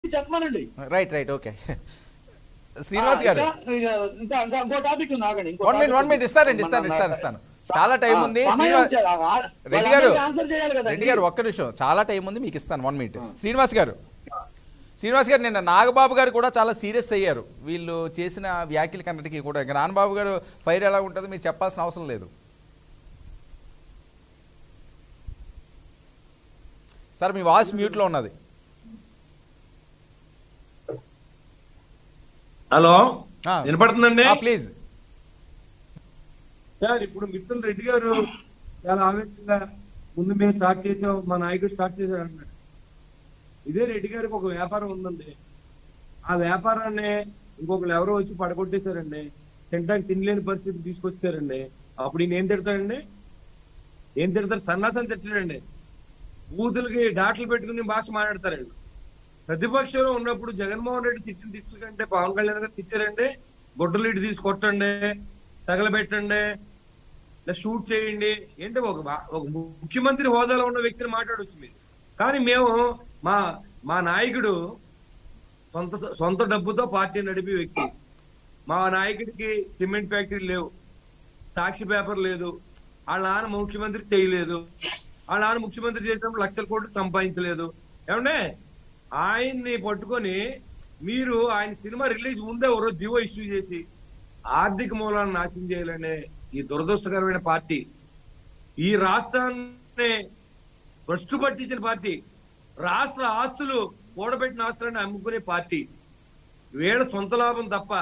చెప్పమనండి right right okay Srinivas గారు ఇంకా- ఇంకా- ఇంకా ఇంకా ఇంకో టాపిక్ ఉంది ఆగండి ఇంకో one minute topic one minute ఉంది. ఇస్తారండి ఇస్తాను మన- ఇస్తాను ఇస్తాను చాలా టైం ఆ, ఉంది సమయం శ్రీనివాస్ చే- ఆ, ఆ, రెడ్డి గారు వాళ్ళందరికీ ఆన్సర్ చేయాలి కదండి. రెడ్డి గారు ఒక్క నిమిషం చాలా టైం ఉంది మీకు ఇస్తాను వన్ మినిట్ శ్రీనివాస్ గారు శ్రీనివాస్ గారు నిన్న నాగబాబు గారు కూడా చాలా సీరియస్ అయ్యారు వీళ్ళు చేసిన వ్యాఖ్యల కన్నిటికీ కూడా ఇంకా నాన్నబాబు గారు ఫైర్ ఎలా ఉంటుందో మీరు చెప్పాల్సిన అవసరం లేదు సార్ మీ వాయిస్ మ్యూట్లో ఉన్నది హలో ఆ. వినపడుతుందండి ప్లీజ్ సార్ ఇప్పుడు మిత్రులు రెడ్డి గారు చాలా ఆవేశంగా ముందు మేము స్టార్ట్ చేసాం మా నాయకుడు స్టార్ట్ చేశారు అన్నాడు ఇదే రెడ్డి గారికి ఒక వ్యాపారం ఉందండి ఆ వ్యాపారాన్ని ఇంకొకరు ఎవరో వచ్చి పడగొట్టేశారండి తినడానికి తినలేని పరిస్థితి తీసుకొచ్చారండి అప్పుడు ఈయన ఏం తిడతాడండి ఏం తిడతారు సన్నాసం తిట్టాడండి బూతులకి డాట్లు పెట్టుకుని భాష మాట్లాడతారండి ప్రతిపక్షంలో ఉన్నప్పుడు జగన్మోహన్ రెడ్డి తిట్టిన తిట్లు కంటే పవన్ కళ్యాణ్ గారు తిట్టారండి గొడ్డలు ఇటు తీసి కొట్టండి తగలబెట్టండి ఇలా షూట్ చేయండి ఏంటి ఒక బా- ఒక ముఖ్యమంత్రి హోదాలో ఉన్న వ్యక్తిని మాట్లాడొచ్చు మీరు కానీ మేము మా మా నాయకుడు సొంత సొంత డబ్బుతో పార్టీ నడిపే వ్యక్తి మా నాయకుడికి సిమెంట్ ఫ్యాక్టరీ లేవు సాక్షి పేపర్ లేదు వాళ్ళ నాన్న ముఖ్యమంత్రి చేయలేదు వాళ్ళ నాన్న ముఖ్యమంత్రి చేసినప్పుడు లక్షల కోట్లు సంపాదించలేదు ఏమంటే ఆయన్ని పట్టుకొని మీరు ఆయన సినిమా రిలీజ్ ముందే ఒక రోజు జీవో ఇష్యూ చేసి ఆర్థిక మూలాలను నాశనం చేయాలనే ఈ దురదృష్టకరమైన పార్టీ ఈ రాష్ట్రాన్ని భ్రష్టు పట్టించిన పార్టీ రాష్ట్ర ఆస్తులు కూడబెట్టిన ఆస్తులను అమ్ముకునే పార్టీ వీళ్ళ సొంత లాభం తప్ప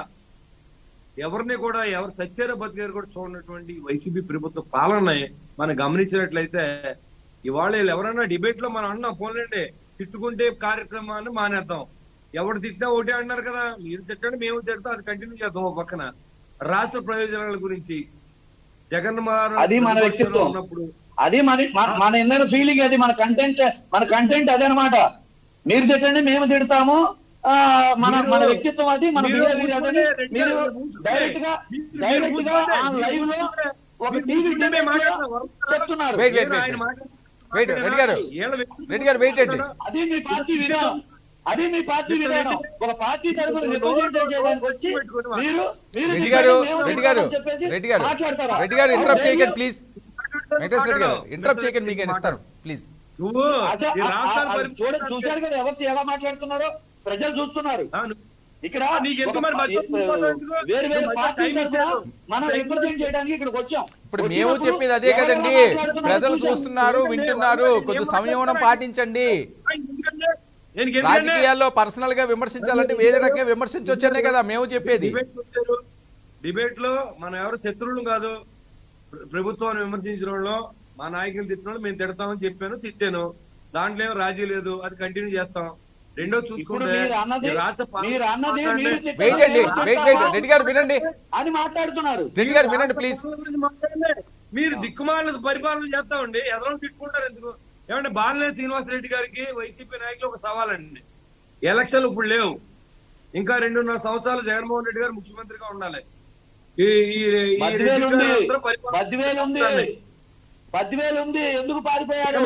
ఎవరిని కూడా ఎవరు సత్యార బతికారు కూడా చూడనటువంటి వైసీపీ ప్రభుత్వ పాలన మనం గమనించినట్లయితే ఇవాళ వీళ్ళు ఎవరైనా డిబేట్ లో మనం అన్నాం పోలేండి తిట్టుకుంటే కార్యక్రమాన్ని మానేద్దాం ఎవరు తిట్టినా ఒకటే అన్నారు కదా మీరు తిట్టండి మేము తిడతాం అది కంటిన్యూ చేద్దాం ఒక పక్కన రాష్ట్ర ప్రయోజనాల గురించి జగన్ మోహన్ అది మన ప్రతిపక్షంలో వ్యక్తిత్వం. ఉన్నప్పుడు అది మన మన- మన ఇన్నర్ ఫీలింగ్ అది మన కంటెంట్ మన కంటెంట్ అదే అనమాట మీరు తిట్టండి మేము తిడతాము ఆ, మన మీరు- మన వ్యక్తిత్వం అది మన మీరు బిహేవియర్ అదని కూర్చుంటే రెడ్డి మీరు గారు కూర్చుంటే డైరెక్ట్ గా మీరు డైరెక్ట్ గా కూర్చుంటే, ఆ లైవ్ లో కూర్చుంటే, ఒక మీరు టీవీ కూర్చుంటే డిబేట్ లో మాట్లాడతాం. చెప్తున్నారు Wait, wait, నేను wait, ఆయన wait. మాట్లాడుతున్నా. Wait, రెడ్డి గారు. వీళ్ళ వ్యక్తిత్వం రెడ్డి గారు, wait, రెడ్డి. అది మీ పార్టీ విధానం అది మీ పార్టీ విధానం ఒక పార్టీ తరఫున రిప్రజెంట్ చేయడానికి వచ్చి మీరు మీరు రెడ్డి గారు తిట్టండి, మేము రెడ్డి గారు తిడతామని చెప్పేసి రెడ్డి గారు మాట్లాడతారా రెడ్డి గారు ఇంటరప్ట్ అవును, చేయకండి ప్లీజ్ వెంకటేశ్వర రెడ్డి గారు మాట్లాడు. ఇంటరప్ట్ చేయకండి మీకు నేను ఇస్తాను ప్లీజ్ నువ్వు అచ్చా, ఈ ఆ- ఆ- రాష్ట్రాన్ని ఆ- పరిపాలించే- చూడ చూశారు కదా ఎవరు ఎలా మాట్లాడుతున్నారో ప్రజలు చూస్తున్నారు ఆ, నువ్వు- ఇక్కడ నీకు ఎందుకు ఒక మరి మధ్య పా- ఎందుకు? వేరు వేరు మధ్య పార్టీ టైం తరఫున ఇచ్చారు. మనం టైం రిప్రజెంట్ చేయడానికి ఇక్కడికి వచ్చాం ఇప్పుడు మేము వచ్చినప్పుడు చెప్పేది అదే ఎవరెవరు కదండి మాట్లాడుతున్నారో ప్రజలు చూశాం. చూస్తున్నారు వింటున్నారు కొద్ది సంయమనం పాటించండి ఆ, ఎందుకంటే నేను ఎందుకంటే రాజకీయాల్లో పర్సనల్ గా విమర్శించాలంటే వేరే రకంగా విమర్శించవచ్చనే కదా మేము చెప్పేది డిబేట్ వచ్చారు. డిబేట్ లో మనం ఎవరు శత్రువులు కాదు ప్ర- ప్రభుత్వాన్ని విమర్శించిన వాళ్ళు మా నాయకులు తిట్టిన వాళ్ళు మేము తిడతామని చెప్పాను తిట్టాను దాంట్లో ఏం రాజీ లేదు అది కంటిన్యూ చేస్తాం రెండో ఇప్పుడు చూసుకుంటే మీరు అన్నది ఈ రాష్ట్ర పాలన మీరు అన్నది మాట్లాడే- మీరు తిట్టడం వెయిట్ అండి మేము వెయిట్ వెయిట్ తిట్టామా? రెడ్డి గారు వినండి అని మాట్లాడుతున్నారు రెడ్డి గారు వినండి ప్లీజ్ రాష్ట్ర గురించి మాట్లాడండి. మీరు దిక్కుమాల పరిపాలన చేస్తామండి ఎవరో తిట్టుకుంటారు ఎందుకు ఏమంటే బాలనే శ్రీనివాస్ రెడ్డి గారికి వైసీపీ నాయకులు ఒక సవాల్ అండి ఎలక్షన్లు ఇప్పుడు లేవు ఇంకా రెండున్నర సంవత్సరాలు జగన్మోహన్ రెడ్డి గారు ముఖ్యమంత్రిగా ఉండాలి ఈ ఈ- ఈ బద్దివేలు రెడ్డి ఉంది గారు అందరూ పరిపాలన బద్దివేలు ఉంది చేస్తారండి. బద్దివేలు ఉంది ఎందుకు పారిపోయారు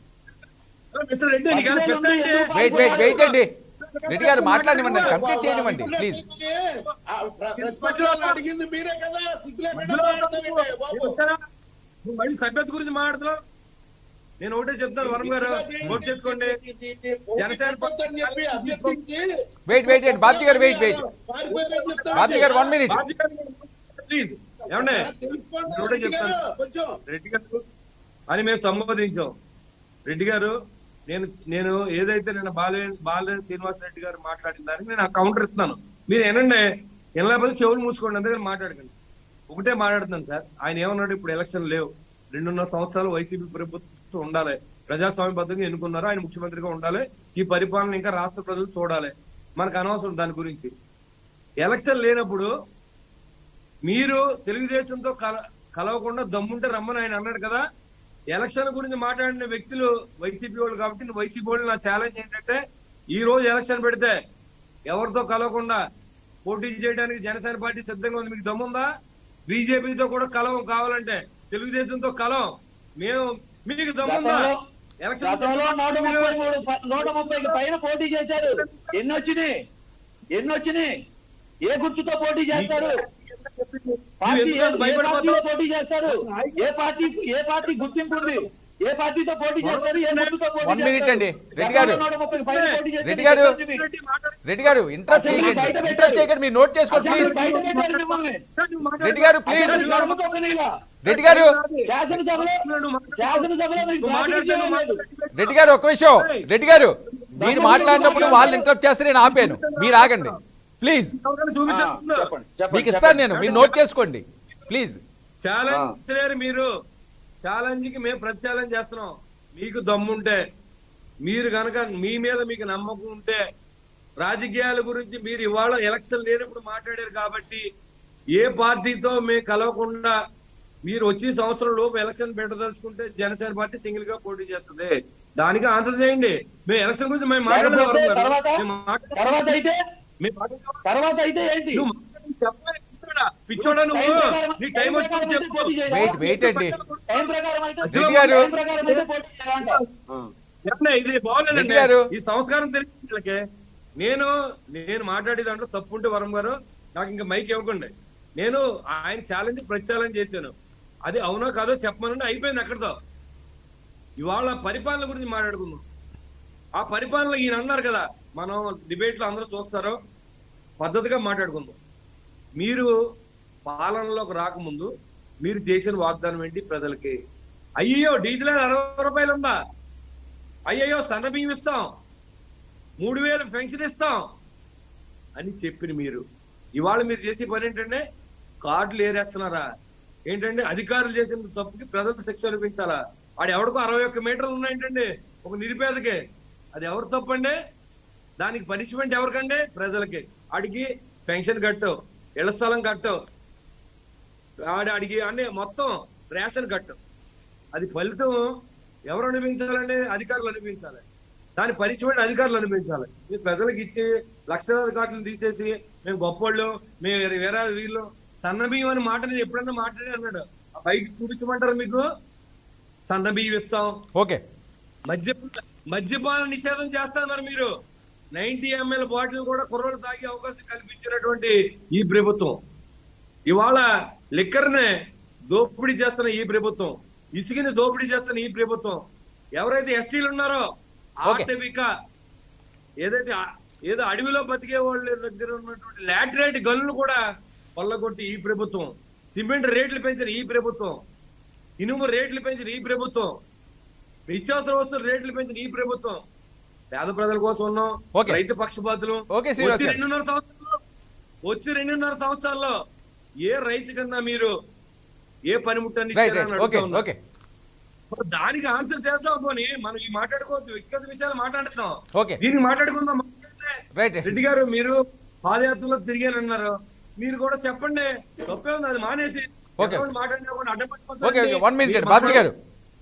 మిస్టర్ రెడ్డి నీకు ఏమైనా బద్దివేలు ఉంది, చెప్పండి. ఎందుకు వెయిట్ వెయిట్ వెయిట్ అండి రెడ్డి గారు మాట్లాడివ్వండి కంప్లీట్ చేయనివ్వండి ప్లీజ్ ప్రతిపక్షాలు అడిగింది మీరే కదా సిగ్గులేకుండా మధ్యలో మాట్లాడతావేంటి బాబు చెప్తారా? నువ్వు మళ్ళీ సభ్యత గురించి మాట్లాడుతున్నావు నేను ఒకటే చెప్తాను వరం గారు నోట్ చేసుకోండి జనసేన అని చెప్పి అభ్యర్థించి wait wait wait Babji garu wait wait పారిపోయారని చెప్తావేంటి? బాబ్జీ గారు వన్ మినిట్ బాబు గారు, ప్లీజ్ ఏమండి తెలుసుకోండి ఒకటే రెడ్డి గారు, చెప్తాను కొంచెం రెడ్డి గారు అని మేము సంబోధించాం రెడ్డి గారు నేను నేను ఏదైతే నేను బాలే బాలే శ్రీనివాస్ రెడ్డి గారు మాట్లాడిన దానికి నేను ఆ కౌంటర్ ఇస్తున్నాను మీరు ఏనండి ఎనలేకపోతే చెవులు మూసుకోండి అందుకని మాట్లాడకండి ఒకటే మాట్లాడుతున్నాను సార్ ఆయన ఏమన్నాడు ఇప్పుడు ఎలక్షన్ లేవు రెండున్నర సంవత్సరాలు వైసీపీ ప్రభుత్వం ఉండాలి ప్రజాస్వామ్యబద్ధంగా ఎన్నుకున్నారు ఆయన ముఖ్యమంత్రిగా ఉండాలి ఈ పరిపాలన ఇంకా రాష్ట్ర ప్రజలు చూడాలి మనకు అనవసరం దాని గురించి ఎలక్షన్ లేనప్పుడు మీరు తెలుగుదేశంతో కల కలవకుండా దమ్ముంటే రమ్మని ఆయన అన్నాడు కదా ఎలక్షన్ గురించి మాట్లాడిన వ్యక్తులు వైసీపీ వాళ్ళు కాబట్టి నువ్వు వైసీపీ వాళ్ళు నా ఛాలెంజ్ ఏంటంటే ఈ రోజు ఎలక్షన్ పెడితే ఎవరితో కలవకుండా పోటీ చేయడానికి జనసేన పార్టీ సిద్ధంగా ఉంది మీకు దమ్ముందా బీజేపీతో కూడా కలవం కావాలంటే తెలుగుదేశంతో కలవం మేము మీకు దమ్ముందా గతంలో ఎలక్షన్ గతంలో నూట ముప్పై మూడు ప- నూట ముప్పైకి పైన పోటీ చేశారు ఎన్ని వచ్చినాయి ఎన్ని వచ్చినాయి ఏ గుర్తుతో పోటీ చేస్తారు పార్టీ ఏ ఏ పార్టీలో పోటీ చేస్తారు ఏ పార్టీ ఏ పార్టీ గుర్తింపు ఉంది ఏ పార్టీతో పోటీ చేస్తారు ఏ గుర్తుతో పోటీ One minute అండి. రెడ్డి గారు. గతంలో నూట ముప్పైకి పైన పోటీ చేస్తే రెడ్డి గారు. నీకు వచ్చింది. రెడ్డి గారు ఇంటరప్ట్ అసలు చేయకండి బయట ఇంటరప్ట్ చేయకండి మీరు నోట్ చేసుకోండి అసలు ప్లీజ్ బయట పెట్టారు మిమ్మల్ని. రెడ్డి గారు ప్లీజ్ అసలు గడప తొక్కనీలా. రెడ్డి గారు శాసనసభలో శాసనసభలో మీకు ప్రాతినిధ్యం లేదు రెడ్డి గారు ఒక విషయం రెడ్డి గారు మీరు మాట్లాడినప్పుడు వాళ్ళు ఇంటరప్ట్ చేస్తే నేను ఆపాను మీరు ఆగండి ప్లీజ్ ఆ, చెప్పండి చెప్పండి, మీకు ఇస్తాను నేను చెప్పండి. మీరు నోట్ చేసుకోండి ప్లీజ్ ఛాలెంజ్ ఇస్తలేరు మీరు ఛాలెంజ్ కి మేము ప్రతి ఛాలెంజ్ చేస్తున్నాం మీకు దమ్ముంటే మీరు గనక మీ మీద మీకు నమ్మకం ఉంటే రాజకీయాల గురించి మీరు ఇవాళ ఎలక్షన్ లేనప్పుడు మాట్లాడారు కాబట్టి ఏ పార్టీతో మేము కలవకుండా మీరు వచ్చే సంవత్సరం లోపు ఎలక్షన్ పెట్టదలుచుకుంటే జనసేన పార్టీ సింగిల్ గా పోటీ చేస్తుంది దానికి ఆన్సర్ చేయండి మేము ఎలక్షన్ గురించి మేము లేకపోతే మాట్లాడదాం తర్వాత మేము మాట్లాడదాం. తర్వాత అయితే మేము మాట్లాడదాం. తర్వాత అయితే ఏంటి నువ్వు మాట్లాడి చెప్పాలి, పిచ్చోడా. పిచ్చోడా నువ్వు టైం ప్రకారం- నీ టైం టైం వచ్చినప్పుడు ప్రకారం అయితే చెప్పు పోటీ చేయాలా? వెయిట్ వెయిట్ అండి టైం ప్రకారం అయితే రెడ్డి గారు. టైం ప్రకారం అయితే పోటీ చేయాలంట. చెప్పలే, ఇది రెడ్డి బాగోలేదండి గారు. ఈ సంస్కారం తెలియదు వీళ్ళకి నేను నేను మాట్లాడే దాంట్లో తప్పుంటే వరం గారు నాకు ఇంకా మైక్ ఇవ్వకండి నేను ఆయన ఛాలెంజ్ ప్రతి ఛాలెంజ్ చేశాను అది అవునో కాదో చెప్పమనండి అయిపోయింది అక్కడితో ఇవాళ పరిపాలన గురించి మాట్లాడుకుందాం ఆ పరిపాలన ఈయన అన్నారు కదా మనం డిబేట్ లో అందరూ చూస్తారో పద్ధతిగా మాట్లాడుకుందాం మీరు పాలనలోకి రాకముందు మీరు చేసిన వాగ్దానం ఏంటి ప్రజలకి అయ్యో డీజిల్ అరవై రూపాయలు ఉందా అయ్యయ్యో సన్న బియ్యం ఇస్తాం మూడు వేలు పెన్షన్ ఇస్తాం అని చెప్పిన మీరు ఇవాళ మీరు చేసే పని ఏంటంటే కార్డులు ఏరేస్తున్నారా ఏంటంటే అధికారులు చేసిన తప్పుకి ప్రజలు శిక్ష అనిపించాలా వాడు ఎవడికో అరవై ఒక్క మీటర్లు ఉన్నాయంటండి ఒక నిరుపేదకి అది ఎవరు తప్పండి దానికి పనిష్మెంట్ ఎవరికండి ప్రజలకి ఆడికి పెన్షన్ కట్టు ఇళ్ల స్థలం కట్టు ఆడి అడిగి అన్ని మొత్తం రేషన్ కట్టు అది ఫలితం ఎవరు అనిపించాలండి అధికారులు అనిపించాలి దాని పనిష్మెంట్ అధికారులు అనిపించాలి మీరు ప్రజలకు ఇచ్చి లక్షలాది కార్డులు తీసేసి మేము గొప్పోళ్ళు మేము వేరే వేరే వీళ్ళు సన్న బియ్యం అని మాట నేను ఎప్పుడన్నా మాట్లాడి అన్నాడు ఆ బైక్ చూపించమంటారు మీకు సన్న బియ్యం ఇస్తాం ఓకే మద్య మద్యపాన నిషేధం చేస్తున్నారు మీరు నైన్టీ ఎంఎల్ బాటిల్ కూడా కుర్రోలు తాగే అవకాశం కల్పించినటువంటి ఈ ప్రభుత్వం ఇవాళ లిక్కర్నే దోపిడీ చేస్తున్న ఈ ప్రభుత్వం ఇసుకని దోపిడీ చేస్తున్న ఈ ప్రభుత్వం ఎవరైతే ఎస్టీలు ఉన్నారో Okay. ఆటవిక ఏదైతే ఆ- ఏదో అడవిలో బతికే వాళ్ళ దగ్గర ఉన్నటువంటి లాటరైట్ గన్లు కూడా కొల్లగొట్టి ఈ ప్రభుత్వం సిమెంట్ రేట్లు పెంచిన ఈ ప్రభుత్వం ఇనుము రేట్లు పెంచిన ఈ ప్రభుత్వం నిత్యావసర వస్తువుల రేట్లు పెంచిన ఈ ప్రభుత్వం పేద ప్రజల కోసం ఉన్నాం Okay. రైతు పక్షపాతులు Okay, శ్రీనివాస్ వచ్చి గారు. రెండున్నర సంవత్సరాల్లో వచ్చి రెండున్నర సంవత్సరాల్లో ఏ రైతు కన్నా మీరు ఏ పనిముట్టని రైట్ ఇచ్చారని రైట్ ఓకే అడుగుతా ఉన్నా. ఓకే మరి దానికి ఆన్సర్ చేద్దాం పోనీ మనం ఈ మాట్లాడుకోవద్దు వ్యక్తిగత విషయాలు మాట్లాడుతున్నాం ఓకే దీనికి మాట్లాడుకుందాం మాట్లాడితే రైట్ రెడ్డి గారు మీరు పాదయాత్రలో తిరిగారన్నారు మీరు కూడా చెప్పండి తప్పే ఉంది అది మానేసి Okay. ఎవరు మాట్లాడినా అడ్డం okay okay one minute Babji garu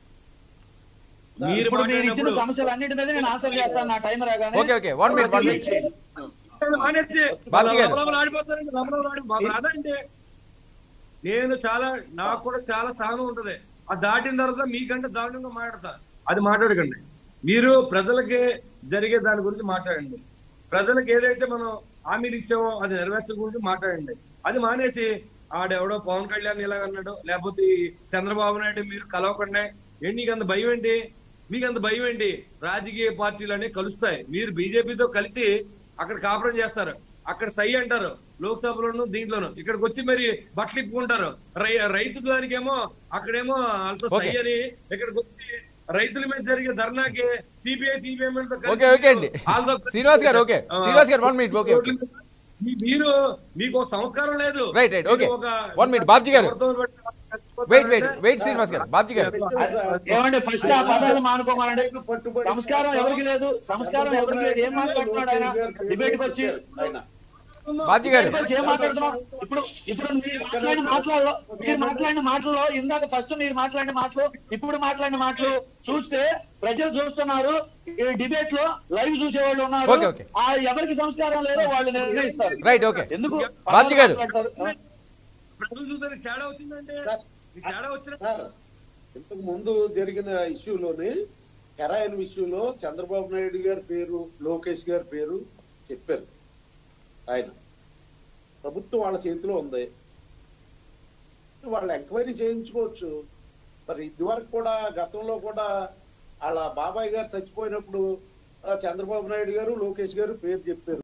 మీరు ఇప్పుడు మీరు ఇచ్చిన మాట్లాడినప్పుడు సమస్యలు అన్నిటి మీద నేను ఆన్సర్ చేస్తాను నా టైం రాగానే okay okay one minute one minute మానేసి బాబ్జీ గారు. లబలబలు ఆడిపోతారండి, లబలబలు ఆడి- మాకు రాదండి నేను చాలా నాకు కూడా చాలా సహనం ఉంటది ఆ దాటిన తర్వాత మీకంటే దారుణంగా మాట్లాడతా అది మాట్లాడకండి మీరు ప్రజలకి జరిగే దాని గురించి మాట్లాడండి ప్రజలకు ఏదైతే మనం హామీలు ఇచ్చామో అది నెరవేర్చడం గురించి మాట్లాడండి అది మానేసి ఆడెవడో పవన్ కళ్యాణ్ ఇలాగ అన్నాడు లేకపోతే ఈ చంద్రబాబు నాయుడు మీరు కలవకుండా ఏంటి నీకు అంత భయం ఏంటి మీకు అంత భయం ఏంటి రాజకీయ పార్టీలు అనేవి కలుస్తాయి మీరు బీజేపీతో కలిసి అక్కడ కాపురం చేస్తారు అక్కడ సై అంటారు లోక్సభలోను దీంట్లోను ఇక్కడికి వచ్చి మరి బట్టలు ఇప్పుకుంటారు రై రైతు దానికేమో అక్కడేమో వాళ్ళతో సై Okay. అని ఇక్కడికి వచ్చి రైతుల మీద జరిగే ధర్నాకి సిబిఐ సిబిఎం ఓకే ఓకే అండి శ్రీనివాస్ గారు ఓకే శ్రీనివాస్ గారు వన్ మినిట్ ఓకే ఓకే మీరు మీకు ఒక సంస్కారం లేదు Right, right, okay. మీరు ఒక- One minute, బాబ్జీ గారు. ఎవరితో పట్టుకుంటారంటే- వెయిట్ వెయిట్ వెయిట్ శ్రీనివాస్ గారు బాబ్జీ గారు ఏమండి ఫస్ట్ ఆ పదాలు మానుకోమనండి సంస్కారం ఎవరికి లేదు సంస్కారం ఎవరికి లేదు ఏం మాట్లాడుతున్నాడు ఆయన డిబేట్ కి వచ్చి బాబ్జీ గారు డిబేట్ వచ్చి ఏం మాట్లాడుతున్నాం ఇప్పుడు ఇప్పుడు మీరు మాట్లాడిన మాటలలో మీరు మాట్లాడిన మాటల్లో ఇందాక ఫస్ట్ మీరు మాట్లాడిన మాటలు ఇప్పుడు మాట్లాడిన మాటలు చూస్తే ప్రజలు చూస్తున్నారు ఈ డిబేట్ లో లైవ్ చూసేవాళ్ళు ఉన్నారు Okay, okay. ఆ ఎవరికి సంస్కారం లేదో వాళ్ళు నిర్ణయిస్తారు రైట్ ఓకే ఎందుకు బాబ్జీ గారు. మాట్లాడతారు? ప్రజలు చూస్తే తేడా వచ్చిందంటే సార్. ఈ తేడా వచ్చిన సార్ ఇంతకు ముందు జరిగిన ఇష్యూలోని హెరాయిన్ విషయంలో చంద్రబాబు నాయుడు గారి పేరు లోకేష్ గారి పేరు చెప్పారు ఆయన ప్రభుత్వం వాళ్ళ చేతిలో ఉంది వాళ్ళు ఎంక్వైరీ చేయించుకోవచ్చు మరి ఇదివరకు కూడా గతంలో కూడా వాళ్ళ బాబాయ్ గారు చచ్చిపోయినప్పుడు ఆ, చంద్రబాబు నాయుడు గారు లోకేష్ గారు పేరు చెప్పారు